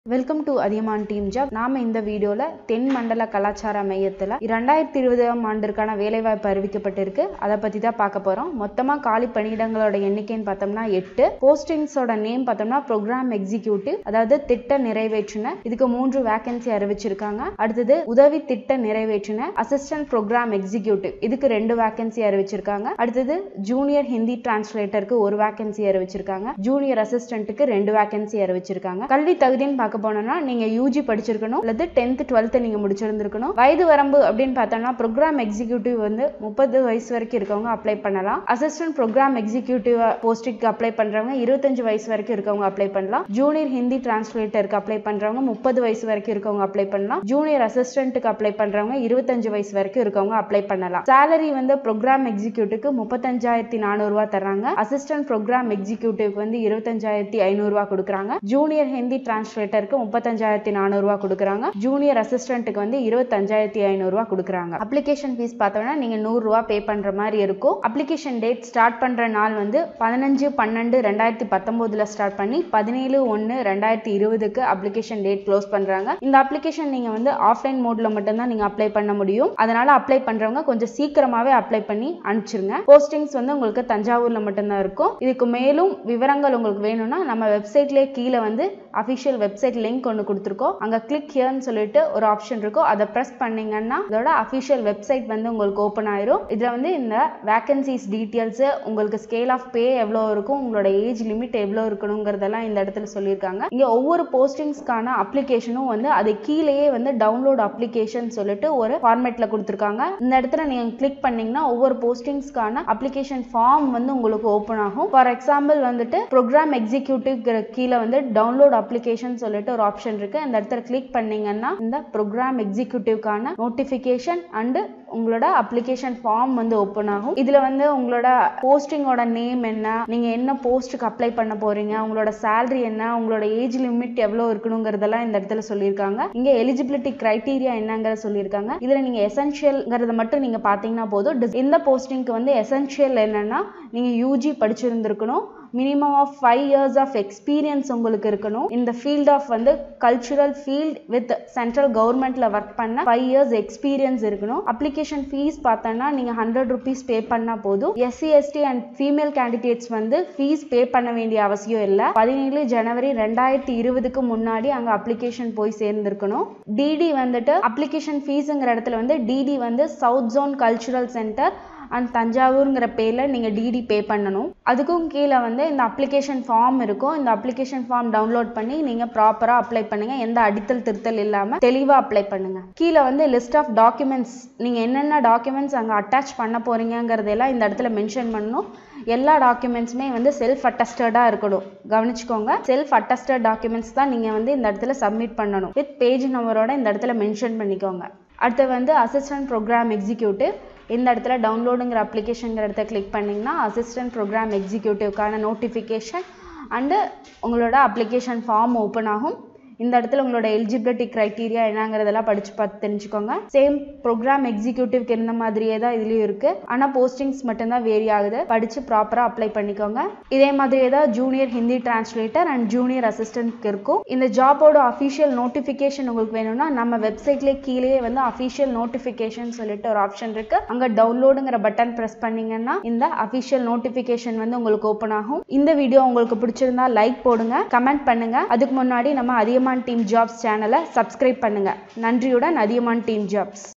welcome to Athiyaman team job நாம இந்த வீடியோல தென் மண்டல கலாச்சார மையத்துல இரண்டாயிரத்தி இருபதாம் ஆண்டிற்கான வேலைவாய்ப்பு அறிவிக்கப்பட்டிருக்கு அதை பத்தி தான் பார்க்க போறோம் மொத்தமா காலி பணியிடங்களோட எண்ணிக்கைன்னு பார்த்தோம்னா எட்டு போஸ்டிங்ஸோட நேம் பார்த்தோம்னா ப்ரோக்ராம் எக்ஸிக்யூட்டிவ் அதாவது திட்ட நிறைவேற்றுனர் இதுக்கு மூன்று வேகன்சி அறிவிச்சிருக்காங்க அடுத்தது உதவி திட்ட நிறைவேற்றுனர் அசிஸ்டன்ட் ப்ரோக்ராம் எக்ஸிக்யூட்டிவ் இதுக்கு ரெண்டு வேகன்சி அறிவிச்சிருக்காங்க அடுத்தது ஜூனியர் ஹிந்தி டிரான்ஸ்லேட்டருக்கு ஒரு வேகன்சி அறிவிச்சிருக்காங்க ஜூனியர் அசிஸ்டன்ட்டுக்கு ரெண்டு வேகன்சி அறிவிச்சிருக்காங்க கல்வி தகுதின்னு பார்க்க போனோம்னா நீங்க யூஜி படிச்சிருக்கணும் அல்லது டென்த் டுவெல்த் நீங்க முடிச்சிருந்திருக்கணும் வயது வரம்பு அப்படின்னு பார்த்தோம்னா ப்ரோக்ராம் எக்ஸிக்யூட்டிவ் வந்து முப்பது வயசு வரைக்கும் இருக்கவங்க அப்ளை பண்ணலாம் அசிஸ்டன்ட் ப்ரோக்ராம் எக்ஸிக்யூட்டிவ் போஸ்டிக்கு அப்ளை பண்றவங்க இருபத்தஞ்சு வயசு வரைக்கும் இருக்கவங்க அப்ளை பண்ணலாம் ஜூனியர் ஹிந்தி டிரான்ஸ்லேட்டருக்கு அப்ளை பண்றவங்க முப்பது வயசு வரைக்கும் இருக்கவங்க அப்ளை பண்ணலாம் ஜூனியர் அசிஸ்டன்ட்டுக்கு அப்ளை பண்றவங்க இருபத்தஞ்சு வயசு வரைக்கும் இருக்கவங்க அப்ளை பண்ணலாம் சேலரி வந்து ப்ரோக்ராம் எக்ஸிக்யூட்டிவ்க்கு முப்பத்தஞ்சாயிரத்தி நானூறு ரூபாய் தர்றாங்க அசிஸ்டன்ட் ப்ரோக்ராம் எக்ஸிக்யூட்டிவ்க்கு வந்து இருபத்தஞ்சாயிரத்தி ஐநூறு ரூபாய் கொடுக்குறாங்க ஜூனியர் ஹிந்தி டிரான்ஸ்லேட்டருக்கு முப்பத்தஞ்சாயிரத்தி நானூறு ரூபாய் கொடுக்குறாங்க ஜூனியர் அசிஸ்டன்ட்டுக்கு வந்து இருபத்தஞ்சாயிரத்தி ஐநூறு ரூபாய் கொடுக்குறாங்க அப்ளிகேஷன் ஃபீஸ் பார்த்தோம்னா நீங்க நூறு ரூபாய் பே பண்ற மாதிரி இருக்கும் அப்ளிகேஷன் டேட் ஸ்டார்ட் பண்ற நாள் வந்து பதினஞ்சு பன்னெண்டு ரெண்டாயிரத்தி பத்தொன்பதுல ஸ்டார்ட் பண்ணி பதினேழு ஒன்று ரெண்டாயிரத்தி இருபதுக்கு அப்ளிகேஷன் டேட் க்ளோஸ் பண்றாங்க இந்த அப்ளிகேஷன் நீங்க வந்து ஆஃப்லைன் மோட்ல மட்டும்தான் நீங்க அப்ளை பண்ண முடியும் அதனால அப்ளை பண்றவங்க கொஞ்சம் சீக்கிரமாவே அப்ளை பண்ணி அனுப்பிச்சிருங்க போஸ்டிங்ஸ் வந்து உங்களுக்கு தஞ்சாவூர்ல மட்டும்தான் இருக்கும் இதுக்கு மேலும் விவரங்கள் உங்களுக்கு வேணும்னா நம்ம வெப்சைட்லேயே கீழே வந்து அஃபிஷியல் வெப்சைட் லிங்க் ஒன்று கொடுத்துருக்கோம் அங்கே கிளிக் ஹியர்னு சொல்லிட்டு ஒரு ஆப்ஷன் இருக்கும் அதை ப்ரெஸ் பண்ணீங்கன்னா இதோட அஃபிஷியல் வெப்சைட் வந்து உங்களுக்கு ஓப்பன் ஆயிரும் இதில் வந்து இந்த வேகன்சிஸ் டீட்டெயில்ஸு உங்களுக்கு ஸ்கேல் ஆஃப் பே எவ்வளோ இருக்கும் உங்களோட ஏஜ் லிமிட் எவ்வளோ இருக்கணுங்கிறதெல்லாம் இந்த இடத்துல சொல்லியிருக்காங்க இங்கே ஒவ்வொரு போஸ்டிங்ஸ்க்கான அப்ளிகேஷனும் வந்து அது கீழேயே வந்து டவுன்லோட் அப்ளிகேஷன் சொல்லிட்டு ஒரு ஃபார்மேட்ல கொடுத்துருக்காங்க இந்த இடத்துல நீங்கள் கிளிக் பண்ணீங்கன்னா ஒவ்வொரு போஸ்டிங்ஸ்க்கான அப்ளிகேஷன் ஃபார்ம் வந்து உங்களுக்கு ஓப்பன் ஆகும் ஃபார் எக்ஸாம்பிள் வந்துட்டு ப்ரோக்ராம் எக்ஸிக்யூட்டிவ் கீழே வந்து டவுன்லோட் அப்ளிகேஷன் சொல்லிட்டு ஒரு ஆப்ஷன் இருக்கு அந்த இடத்துல கிளிக் பண்ணீங்கன்னா இந்த ப்ரோக்ராம் எக்ஸிக்யூட்டிவ்க்கான நோட்டிஃபிகேஷன் அண்டு உங்களோட அப்ளிகேஷன் ஃபார்ம் வந்து ஓப்பன் ஆகும் இதுல வந்து உங்களோட போஸ்டிங்கோட நேம் என்ன நீங்க என்ன போஸ்ட்டுக்கு அப்ளை பண்ண போறீங்க உங்களோட சேலரி என்ன உங்களோட ஏஜ் லிமிட் எவ்வளோ இருக்கணுங்கிறதெல்லாம் இந்த இடத்துல சொல்லியிருக்காங்க இங்க எலிஜிபிலிட்டி கிரைட்டீரியா என்னங்கிறத சொல்லியிருக்காங்க இதுல நீங்க எசென்ஷியல்ங்கிறத மட்டும் நீங்க பாத்தீங்கன்னா போதும் dis- இந்த போஸ்டிங்க்கு வந்து எசென்ஷியல் என்னன்னா நீங்க யூஜி படிச்சிருந்திருக்கணும் minimum of five years of experience உங்களுக்கு இருக்கணும் இந்த ஃபீல்ட் ஆஃப் வந்து கல்ச்சுரல் ஃபீல்ட் வித் சென்ட்ரல் கவர்மெண்ட்ல ஒர்க் பண்ண ஃபைவ் இயர்ஸ் எக்ஸ்பீரியன்ஸ் இருக்கணும் அப்ளிகேஷன் ஃபீஸ் பார்த்தோன்னா நீங்க ஹண்ட்ரட் ருபீஸ் பே பண்ணா போதும் SC ST and female candidates வந்து ஃபீஸ் பே பண்ண வேண்டிய அவசியம் இல்லை பதினேழு ஜனவரி ரெண்டாயிரத்தி இருபதுக்கு முன்னாடி அங்க அப்ளிகேஷன் போய் சேர்ந்திருக்கணும் டிடி வந்துட்டு அப்ளிகேஷன் ஃபீஸுங்கிற இடத்துல வந்து டிடி வந்து south zone cultural centre and தஞ்சாவூருங்கிற பேரில் நீங்கள் டிடி பே பண்ணணும் அதுக்கும் கீழே வந்து இந்த அப்ளிகேஷன் ஃபார்ம் இருக்கும் இந்த அப்ளிகேஷன் ஃபார்ம் டவுன்லோட் பண்ணி நீங்கள் ப்ராப்பராக அப்ளை பண்ணுங்க எந்த அடித்தல் திருத்தல் இல்லாமல் தெளிவாக அப்ளை பண்ணுங்க கீழே வந்து லிஸ்ட் ஆஃப் டாக்குமெண்ட்ஸ் நீங்கள் என்னென்ன டாக்குமெண்ட்ஸ் அங்கே அட்டாச் பண்ண போறீங்கிறதெல்லாம் இந்த இடத்துல மென்ஷன் பண்ணணும் எல்லா டாக்குமெண்ட்ஸுமே வந்து செல்ஃப் அட்டஸ்டடாக இருக்கணும் கவனிச்சுக்கோங்க செல்ஃப் அட்டஸ்டட் டாக்குமெண்ட்ஸ் தான் நீங்கள் வந்து இந்த இடத்துல சப்மிட் பண்ணணும் வித் பேஜ் நம்பரோட இந்த இடத்துல மென்ஷன் பண்ணிக்கோங்க அடுத்து வந்து அசிஸ்டன்ட் ப்ரோக்ராம் எக்ஸிக்யூட்டிவ் இந்த இடத்துல டவுன்லோடுங்கிற அப்ளிகேஷனுங்கிற இடத்த கிளிக் பண்ணிங்கன்னா அசிஸ்டன்ட் ப்ரோக்ராம் எக்ஸிக்யூட்டிவ்க்கான நோட்டிஃபிகேஷன் அண்டு உங்களோட அப்ளிகேஷன் ஃபார்ம் ஓப்பன் ஆகும் இந்த இடத்துல உங்களோட எலிஜிபிலிட்டி க்ரைட்டீரியா என்னங்கிறதெல்லாம் படிச்சு பார்த்து தெரிஞ்சுக்கோங்க சேம் ப்ரோக்ராம் எக்ஸிக்யூட்டிவ்க்கு இருந்த மாதிரியே தான் இதுலயும் இருக்கு ஆனா போஸ்டிங்ஸ் மட்டும்தான் வேரி ஆகுது படிச்சு ப்ராப்பரா அப்ளை பண்ணிக்கோங்க இதே மாதிரியே தான் junior Hindi translator and junior அசிஸ்டன்ட்க்கு இருக்கும் இந்த ஜாபோட அஃபிஷியல் நோட்டிஃபிகேஷன் உங்களுக்கு வேணும்னா நம்ம வெப்சைட்லேயே கீழே வந்து அஃபிஷியல் நோட்டிஃபிகேஷன் சொல்லிட்டு ஒரு ஆப்ஷன் இருக்கு அங்க டவுன்லோடுங்கிற பட்டன் பிரஸ் பண்ணீங்கன்னா இந்த அஃபிஷியல் நோட்டிஃபிகேஷன் வந்து உங்களுக்கு ஓப்பன் ஆகும் இந்த வீடியோ உங்களுக்கு பிடிச்சிருந்தா லைக் போடுங்க கமெண்ட் பண்ணுங்க அதுக்கு முன்னாடி நம்ம அதியமான் டீம் ஜாப்ஸ் சேனலை சப்ஸ்கிரைப் பண்ணுங்க நன்றியுடன் அதியமான் டீம் ஜாப்ஸ்